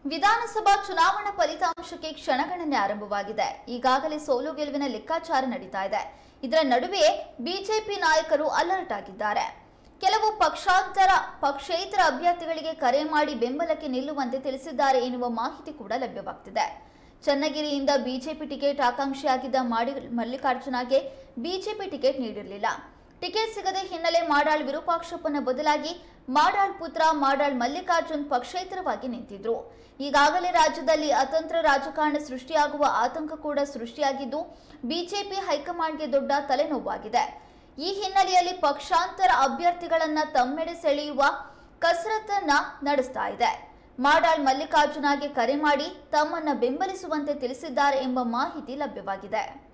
ವಿಧಾನಸಭಾ ಚುನಾವಣಾ ಫಲಿತಾಂಶಕ್ಕೆ ಕ್ಷಣಗಣನೆ ಆರಂಭವಾಗಿದೆ ಈಗಾಗಲೇ ಸೋಲು ಗೆಲುವಿನ ಲೆಕ್ಕಾಚಾರ ನಡೀತಾ ಇದೆ ಇದರ ನಡುವೆ ಬಿಜೆಪಿ ನಾಯಕರು ಅಲರ್ಟ್ ಆಗಿದ್ದಾರೆ ಕೆಲವು ಪಕ್ಷಾಂತರ ಪಕ್ಷೇತರ ಅಭ್ಯರ್ಥಿಗಳಿಗೆ ಕರೆ ಮಾಡಿ ಬೆಂಬಲಕ್ಕೆ ನಿಲ್ಲುವಂತೆ ತಿಳಿಸಿದ್ದಾರೆ ಎನ್ನುವ ಮಾಹಿತಿ ಕೂಡ ಲಭ್ಯವಾಗ್ತಿದೆ ಚನ್ನಗಿರಿಯಿಂದ ಬಿಜೆಪಿ ಟಿಕೆಟ್ ಆಕಾಂಕ್ಷಿಯಾಗಿದ್ದ ಮಾಡಿ ಮಲ್ಲಿಕಾರ್ಜುನಗೆ ಬಿಜೆಪಿ ಟಿಕೆಟ್ ನೀಡಿರಲಿಲ್ಲ ಟಿಕೆಟ್ ಸಿಗದ ಹಿನ್ನೆಲೆ ಮಾಡಾಳ್ ವಿರೂಪಾಕ್ಷಪ್ಪನ ಬದಲಾಗಿ ಮಾಡಾಳ್ ಪುತ್ರ ಮಾಡಾಳ್ ಮಲ್ಲಿಕಾರ್ಜುನ್ ಪಕ್ಷೇತರವಾಗಿ ನಿಂತಿದ್ರು ಈಗಾಗಲೇ ರಾಜ್ಯದಲ್ಲಿ ಅತಂತ್ರ ರಾಜಕಾರಣ ಸೃಷ್ಟಿಯಾಗುವ ಆತಂಕ ಕೂಡ ಸೃಷ್ಟಿಯಾಗಿದ್ದು ಬಿಜೆಪಿ ಹೈಕಮಾಂಡ್ಗೆ ದೊಡ್ಡ ತಲೆನೋವಾಗಿದೆ ಈ ಹಿನ್ನೆಲೆಯಲ್ಲಿ ಪಕ್ಷಾಂತರ ಅಭ್ಯರ್ಥಿಗಳನ್ನ ತಮ್ಮೆಡೆ ಸೆಳೆಯುವ ಕಸರತ್ತನ್ನ ನಡೆಸ್ತಾ ಇದೆ ಮಾಡಾಳ್ ಮಲ್ಲಿಕಾರ್ಜುನಗೆ ಕರೆ ಮಾಡಿ ತಮ್ಮನ್ನ ಬೆಂಬಲಿಸುವಂತೆ ತಿಳಿಸಿದ್ದಾರೆ ಎಂಬ ಮಾಹಿತಿ ಲಭ್ಯವಾಗಿದೆ